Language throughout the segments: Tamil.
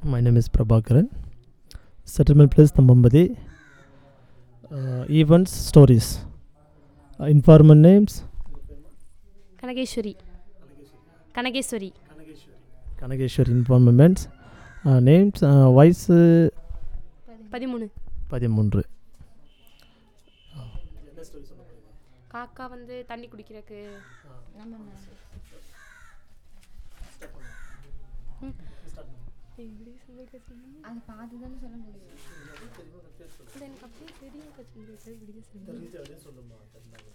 My name is Prabhakaran. Settlement place Tambambadi. Uh, events, stories. Uh, informant names. Kanakeswari Kanakeswari Kanageshwari informant. Uh, names. Uh, வயசு பதிமூணு பதிமூன்று காக்கா வந்து தண்ணி குடிக்கிறதுக்கு அதை பார்த்து தானே சொல்ல முடியும் அது எனக்கு அப்படியே தெரியும் பிரச்சனை இல்லை. சரி, விடுங்க, சரி.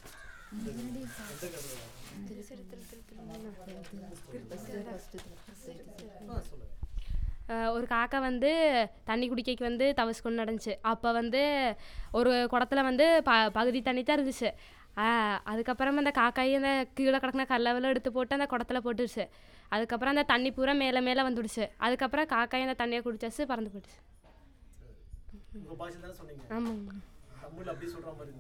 அஹ் ஒரு காக்கா வந்து தண்ணி குடிக்கைக்கு வந்து தவசு கொண்டு நடந்துச்சு அப்போ வந்து ஒரு குடத்துல வந்து ப பகுதி தண்ணி தான் இருந்துச்சு அஹ் அதுக்கப்புறம் அந்த காக்காயை அந்த கீழே கிடக்குன கல்லவெல்லாம் எடுத்து போட்டு அந்த குடத்துல போட்டுருச்சு அதுக்கப்புறம் அந்த தண்ணி பூரா மேலே மேலே வந்துடுச்சு அதுக்கப்புறம் காக்காய் அந்த தண்ணியை குடிச்சாச்சு பறந்து போயிடுச்சு உங்கள் பாஷை தானே சொன்னீங்க ஆமாங்க தமிழ் அப்படி சொல்கிற மாதிரி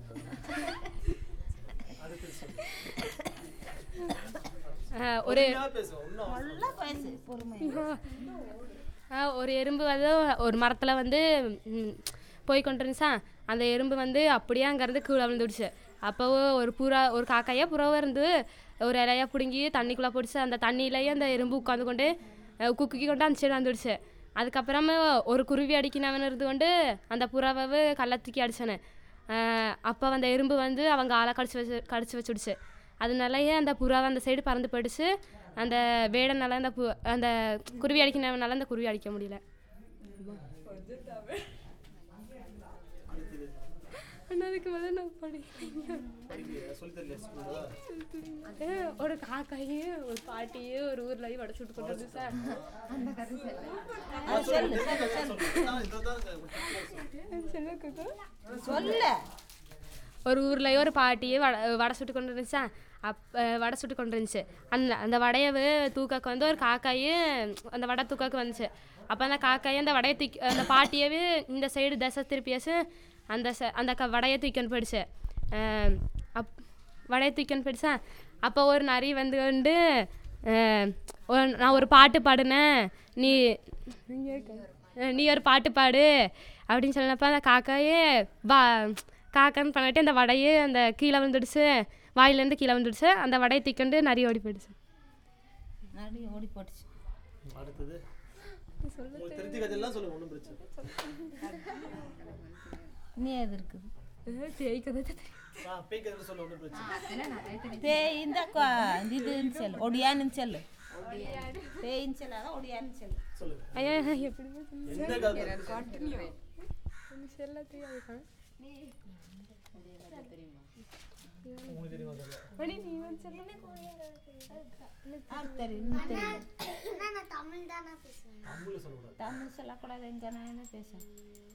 அஹ் ஒரு பேசுவோம் இன்னும் ஆஹ் ஒரு எறும்பு வந்து ஒரு மரத்தில் வந்து ம், போய் கொண்டு இருந்துச்சா அந்த எறும்பு வந்து அப்படியே அங்கேருந்து கீழே விழுந்துடுச்சு அப்போ ஒரு புறா ஒரு காக்காயா புறாவாக இருந்து ஒரு இலையா பிடுங்கி தண்ணிக்குள்ளே போட்டுச்சு அந்த தண்ணியிலேயே அந்த எறும்பு உட்காந்து கொண்டு அஹ் குக்கி கொண்டு அந்த சைடு வந்துடுச்சு அதுக்கப்புறமா ஒரு குருவி அடிக்கினவன் இருந்து கொண்டு அந்த புறாவை கல்லை தூக்கி அடிச்சானு அப்போ அந்த எறும்பு வந்து அவங்க ஆளை கடிச்சு வச்சு கடிச்சு வச்சுடுச்சு அதனாலயே அந்த புறாவை அந்த சைடு பறந்து போயிடுச்சு அந்த வேடனால அந்த பு அந்த குருவி அடிக்கினவனால அந்த குருவி அடிக்க முடியல அண்ணா, அதுக்கு மேலே நான் படிக்கலைங்க அஹ் ஒரு காக்காயும் ஒரு பாட்டியும் ஒரு ஊர்லயும் வடை சுட்டு கொண்டு வந்து சார் சொல்ல ஒரு ஊர்லயும் ஒரு பாட்டியே வடை வடை சுட்டு கொண்டு இருந்துச்சா அப் அஹ் வடை சுட்டு கொண்டு இருந்துச்சு அந்த அந்த வடையவு தூக்காக்கு வந்து ஒரு காக்காயும் அந்த வடை தூக்காக்கு வந்துச்சு அப்போ அந்த காக்காயை அந்த வடையை தூக்கி அந்த பாட்டியவே இந்த சைடு தசை திருப்பியாச்சு அந்த ச அந்த க வடையை தூக்கின்னு போயிடுச்சு அஹ் அப் வடையை தூக்கின்னு போயிடுச்சா அப்போ ஒரு நரி வந்து கொண்டு அஹ் ஒரு- நான் ஒரு பாட்டு பாடினேன் நீ அஹ் நீ ஒரு பாட்டு பாடு அப்படின்னு சொன்னப்ப அந்த காக்காயே வா காக்கான்னு பண்ணிட்டு அந்த வடையே அந்த கீழே விழுந்துடுச்சு வாயிலேருந்து கீழே விழுந்துடுச்சு அந்த வடையை தூக்கிண்டு நிறைய ஓடி போயிடுச்சு நடி ஓடி போட்டுச்சு அடுத்தது உங்களுக்கு தெரிஞ்ச கதையெல்லாம் சொல்லுங்க ஒன்றும் பிரச்சனை நீ எது இருக்குது ஆ பேய் கதை சொல்ல ஒன்றும் பிரச்சனை பேய் இந்த கொ- இதுன்னு சொல்லு ஒடியான்னு சொல்லு பேயின்னு சொல்லாத ஒடியான்னு சொல்லு சொல்லுங்க ஐயா எப்படி எந்த கதை உங்களுக்கு தெரியுமா கதை ஆ, தெரியும் நீ தெரியும் தமிழ்ல சொல்லக்கூடாது தமிழ் சொல்லக்கூடாது எங்க நான் என்ன பேசுறேன்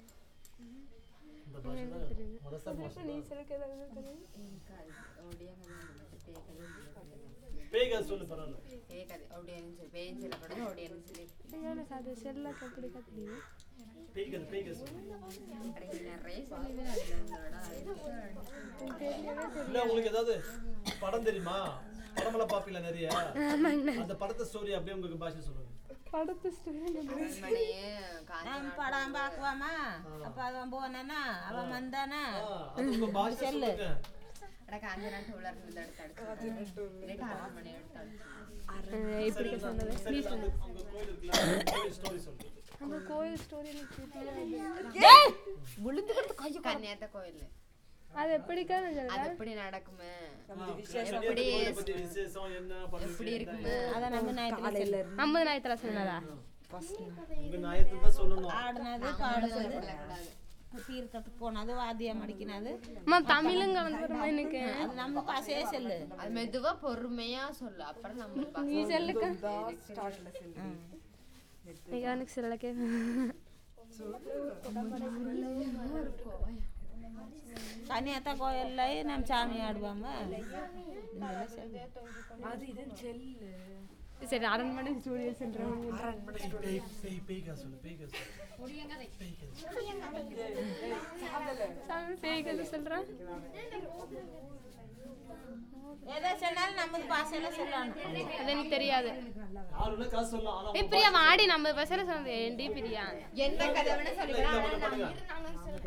இந்த பாஷை தான் மனசா பாஷை பேய் கதை சொல்லு பரவாயில்ல பேய் கதை பேய் கதை சொல்லு இல்ல உங்களுக்கு ஏதாவது படம் தெரியுமா படமெல்லாம் பாப்பீங்களா நிறைய அந்த படத்தை ஸ்டோரி அப்படியே உங்களுக்கு பாஷை சொல்லுங்க நான் படம் பார்க்குவாமா அப்ப அவன் போனானா அவன் வந்தானா ஆ, அது உங்க பாஷை சொல்லுங்க இப்படி சொன்னது சரி இல்ல, அந்த உங்க கோயில் இருக்குல்ல அந்த கோயில் ஸ்டோரி சொல்லுங்க அந்த கோயில் ஸ்டோரி எனக்கு விழுந்துக்கிட்டு கையை கன்னியாத்த கோயில் அது எப்படிக்கா நான் அது எப்படி நடக்குமே கன்னியாகுமரி கோயிலை பத்தி விசேஷம் என்ன எப்படி பண்ணுவீங்க இருக்குமே அதை நம்ம ஞாயிற்றுல சொல்லு ஐம்பது ஞாயிற்றுல சொன்னதா உங்க நியாயத்தை தான் சொல்லணும் ஆடினது பாடுனது தீர்த்தத்துக்கு போனது வாத்தியம் அடிக்கினது அம்மா தமிழுங்க வந்து வருமா எனக்கு அது நம்ம பாசையே சொல்லு அது மெதுவா பொறுமையா சொல்லு அப்புறம் நம்ம நீ சொல்லுக்கா ஐயா எனக்கு சொல்லக்கே கன்னியாத்தா கோயில்லையும் நம்ம சாமி ஆடுவாங்க சரி அரண்மனை ஸ்டூடியோ சொல்கிறேன் பேய் கதை சொல்கிறேன் எதை சொன்னாலும் நம்ம பாசையில சொல்லணும் அது எனக்கு தெரியாது ஏய் பிரியா வாடி நம்ம பசங்க சொன்னது ஏண்டி பிரியா எந்த கதை வேணா சொல்லிக்கலாம்